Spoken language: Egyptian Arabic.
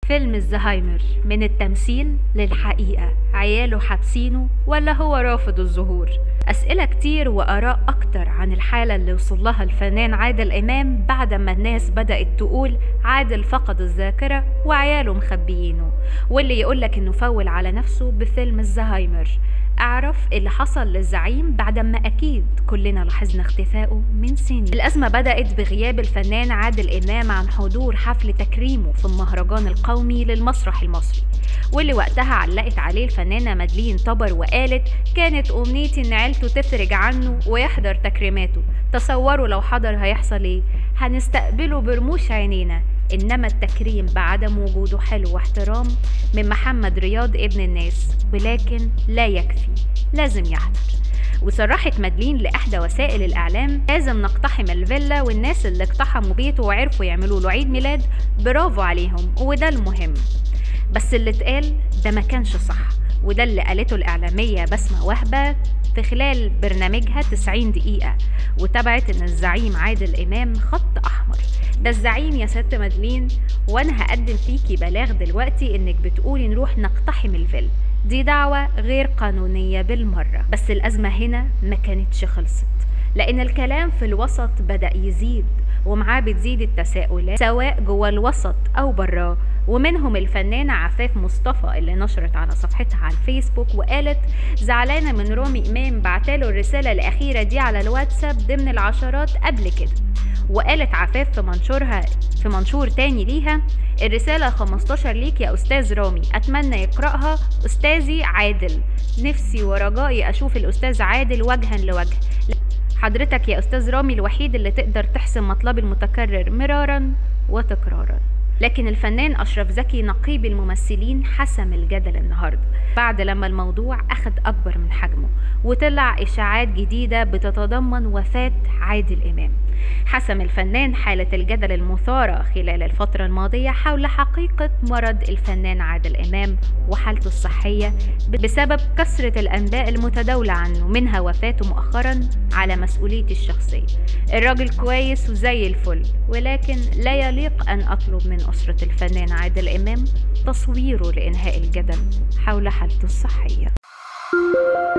فيلم الزهايمر من التمثيل للحقيقة عياله حابسينه ولا هو رافض الظهور أسئلة كتير وآراء أكتر عن الحالة اللي وصل لها الفنان عادل إمام بعد ما الناس بدأت تقول عادل فقد الذاكرة وعياله مخبيينه واللي يقولك إنه فول على نفسه بفيلم الزهايمر اعرف اللي حصل للزعيم بعد ما اكيد كلنا لاحظنا اختفائه من سنين الازمه بدات بغياب الفنان عادل امام عن حضور حفل تكريمه في المهرجان القومي للمسرح المصري واللي وقتها علقت عليه الفنانه مدلين طبر وقالت كانت امنيتي ان عيلته تفرج عنه ويحضر تكريماته تصوروا لو حضر هيحصل ايه هنستقبله برموش عينينا إنما التكريم بعدم وجوده حلو واحترام من محمد رياض ابن الناس ولكن لا يكفي لازم يحضر وصرحت مدلين لإحدى وسائل الإعلام لازم نقتحم الفيلا والناس اللي اقتحموا بيته وعرفوا يعملوا له عيد ميلاد برافو عليهم وده المهم بس اللي اتقال ده ما كانش صح وده اللي قالته الإعلامية بسمة وهبة في خلال برنامجها 90 دقيقة وتبعت إن الزعيم عادل إمام خط أحمر ده الزعيم يا ست مدلين وأنا هقدم فيكي بلاغ دلوقتي إنك بتقولي نروح نقتحم الفيل دي دعوة غير قانونية بالمرة بس الأزمة هنا ما كانتش خلصت لأن الكلام في الوسط بدأ يزيد ومعاه بتزيد التساؤلات سواء جوه الوسط أو براه ومنهم الفنانة عفاف مصطفى اللي نشرت على صفحتها على الفيسبوك وقالت زعلانة من رامي إمام بعتاله الرسالة الأخيرة دي على الواتساب ضمن العشرات قبل كده وقالت عفاف في منشورها في منشور تاني ليها الرسالة 15 ليك يا أستاذ رامي أتمنى يقرأها أستاذي عادل نفسي ورجائي أشوف الأستاذ عادل وجها لوجه حضرتك يا أستاذ رامي الوحيد اللي تقدر تحسم مطلبي المتكرر مرارا وتكرارا لكن الفنان أشرف زكي نقيب الممثلين حسم الجدل النهاردة بعد لما الموضوع أخد أكبر من حجمه وطلع إشاعات جديدة بتتضمن وفاة عادل إمام حسم الفنان حالة الجدل المثارة خلال الفترة الماضية حول حقيقة مرض الفنان عادل إمام وحالته الصحية بسبب كثرة الأنباء المتداولة عنه منها وفاته مؤخرا على مسؤوليتي الشخصية الراجل كويس وزي الفل ولكن لا يليق أن أطلب من أسرة الفنان عادل إمام تصويره لإنهاء الجدل حول حالته الصحية